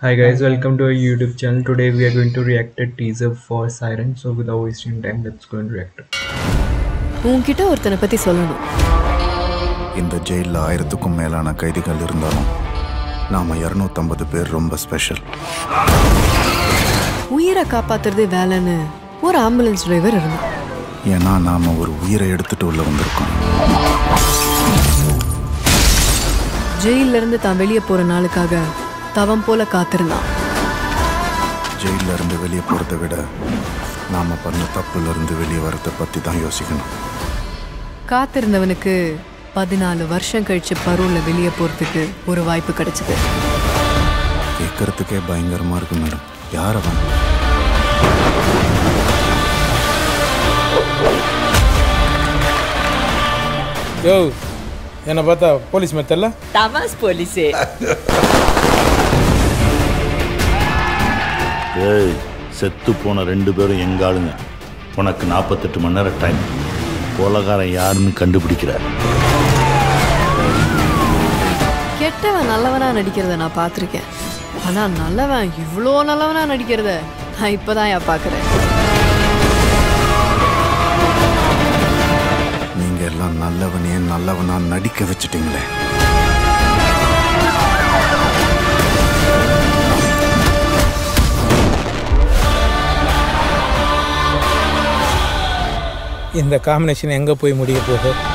Hi guys, welcome to our YouTube channel. Today we are going to react a teaser for Siren. So without wasting time, let's go and react. it. உன்கிட்ட ஒருத்தனை பத்தி சொல்லணும் இந்த ஜெயிலில் ஆயிரத்துக்கும் மேலான கைதிகள் இருந்தாலும் நாம இரநூத்தம்பது பேர் ரொம்ப ஸ்பெஷல் உயிரை காப்பாத்துறதே வேலைன்னு ஒரு ஆம்புலன்ஸ் டிரைவர் இருந்தான் ஏன்னா நாம ஒரு உயிரை எடுத்துட்டு உள்ள வந்திருக்கோம் ஜெயில்ல இருந்து தான் வெளியே போற நாளுக்காக தவம் போல காத்திருந்தான் ஜெயில்ல இருந்து வெளியே போறதை விட நாம பண்ண தப்புல இருந்து வெளியே வரதை பத்தி தான் யோசிக்கணும் காத்திருந்தவனுக்கு பதினாலு வருஷம் கழிச்சு பரோல்ல வெளியே போறதுக்கு ஒரு வாய்ப்பு கிடைச்சது கேட்கறதுக்கே பயங்கரமா இருக்கு மேடம் யார் அவன் யோ என்னை பார்த்தா போலீஸ் மாதிரி தெரியல தமாஸ் போலீஸு ஏய் செத்து போன ரெண்டு பேரும் எங்க ஆளுங்க உனக்கு நாற்பத்தெட்டு மணி நேரம் டைம் கொலகாரன் யாருன்னு கண்டுபிடிக்கிற கெட்டவன் நல்லவனா நடிக்கிறத நான் பார்த்துருக்கேன் ஆனா நல்லவன் இவ்வளோ நல்லவனா நடிக்கிறத நான் இப்பதான் ஏன் பார்க்கறேன் நீங்க எல்லாம் நல்லவனே நல்லவனா நடிக்க வச்சுட்டீங்களே இந்த காம்பினேஷன் எங்கே போய் முடிய போகுது